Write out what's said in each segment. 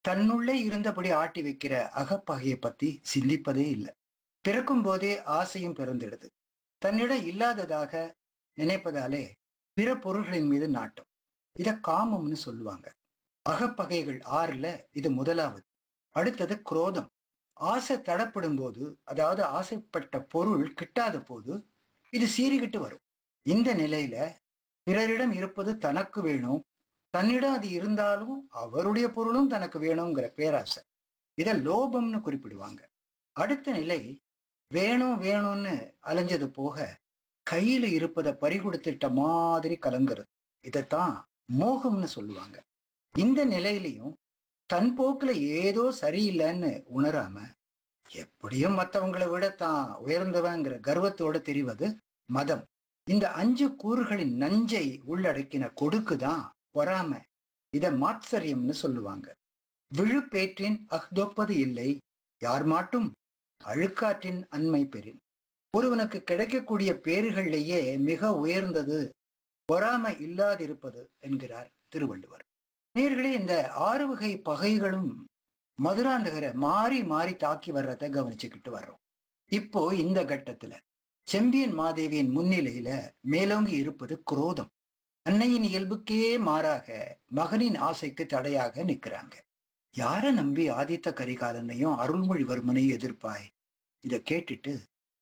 தன்னுள்ளே இருந்தபடி ஆட்டி வைக்கிற அகப்பகையை பத்தி சிந்திப்பதே இல்லை பிறக்கும் போதே ஆசையும் பிறந்திடுது தன்னிடம் இல்லாததாக நினைப்பதாலே பிற பொருள்களின் மீது நாட்டம் இத காமம்னு சொல்லுவாங்க அகப்பகைகள் ஆறுல இது முதலாவது அடுத்தது குரோதம் ஆசை தடப்படும் போது அதாவது ஆசைப்பட்ட பொருள் கிட்டாத போது இது சீறிக்கிட்டு வரும் இந்த நிலையில பிறரிடம் இருப்பது தனக்கு வேணும் தன்னிடம் அது இருந்தாலும் அவருடைய பொருளும் தனக்கு வேணுங்கிற பேராசை இத லோபம்னு குறிப்பிடுவாங்க அடுத்த நிலை வேணும் வேணும்னு அலைஞ்சது போக கையில இருப்பதை பறிகொடுத்துட்ட மாதிரி கலங்குறது இதைத்தான் மோகம்னு சொல்லுவாங்க இந்த நிலையிலையும் தன் போக்குல ஏதோ சரியில்லைன்னு உணராம எப்படியும் மற்றவங்களை விட தான் உயர்ந்தவங்கிற கர்வத்தோட தெரிவது மதம் இந்த அஞ்சு கூறுகளின் நஞ்சை உள்ளடக்கின கொடுக்குதான் பொறாமை இத மாத்சரியம்னு சொல்லுவாங்க விழுப்பேற்றின் அஹ்தொப்பது இல்லை யார் மாட்டும் அழுக்காற்றின் அண்மை பெறின் ஒருவனுக்கு கிடைக்கக்கூடிய பேறுகளிலேயே மிக உயர்ந்தது பொறாமை இல்லாதிருப்பது என்கிறார் திருவள்ளுவர் நேர்களே இந்த ஆறு வகை பகைகளும் மதுராந்தகரை மாறி மாறி தாக்கி வர்றதை கவனிச்சுக்கிட்டு வர்றோம் இப்போ இந்த கட்டத்துல செம்பியன் மாதேவியின் முன்னிலையில மேலோங்கி இருப்பது குரோதம் அன்னையின் இயல்புக்கே மாறாக மகனின் ஆசைக்கு தடையாக நிக்கிறாங்க யார நம்பி ஆதித்த கரிகாலனையும் அருள்மொழிவர்மனையும் எதிர்ப்பாய் இத கேட்டுட்டு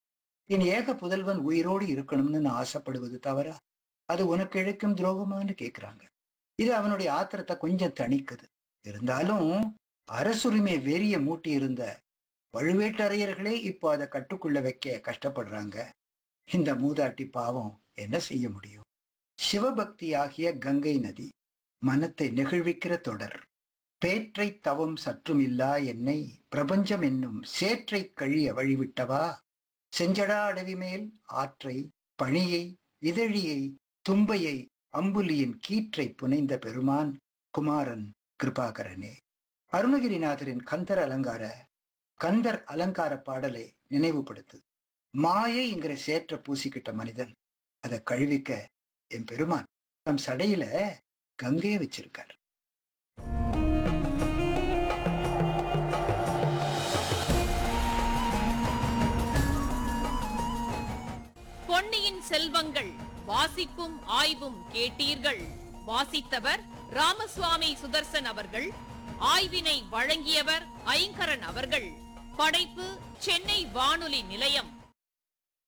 என் ஏக புதல்வன் உயிரோடு இருக்கணும்னு நான் ஆசைப்படுவது தவறா அது உனக்கு இழைக்கும் துரோகமான்னு கேக்குறாங்க இது அவனுடைய ஆத்திரத்தை கொஞ்சம் தணிக்குது இருந்தாலும் அரசுரிமை வெறிய மூட்டி இருந்த பழுவேட்டரையர்களே இப்போ அதை கட்டுக்குள்ள வைக்க கஷ்டப்படுறாங்க இந்த மூதாட்டி பாவம் என்ன செய்ய முடியும் சிவபக்தி ஆகிய கங்கை நதி மனத்தை நெகிழ்விக்கிற தொடர் பேற்றை தவம் சற்றும் இல்லா என்னை பிரபஞ்சம் என்னும் சேற்றை கழிய வழிவிட்டவா செஞ்சடா அடவி மேல் ஆற்றை பணியை இதழியை தும்பையை அம்புலியின் கீற்றை புனைந்த பெருமான் குமாரன் கிருபாகரனே அருணகிரிநாதரின் கந்தர் அலங்கார கந்தர் அலங்கார பாடலை நினைவுபடுத்து மாயைங்கிற சேற்ற பூசிக்கிட்ட மனிதன் அதை கழுவிக்க என் பெருமான் தம் சடையில கங்கையை வச்சிருக்கார் பொன்னியின் செல்வங்கள் வாசிப்பும் ஆய்வும் கேட்டீர்கள் வாசித்தவர் ராமசுவாமி சுதர்சன் அவர்கள் ஆய்வினை வழங்கியவர் ஐங்கரன் அவர்கள் படைப்பு சென்னை வானொலி நிலையம்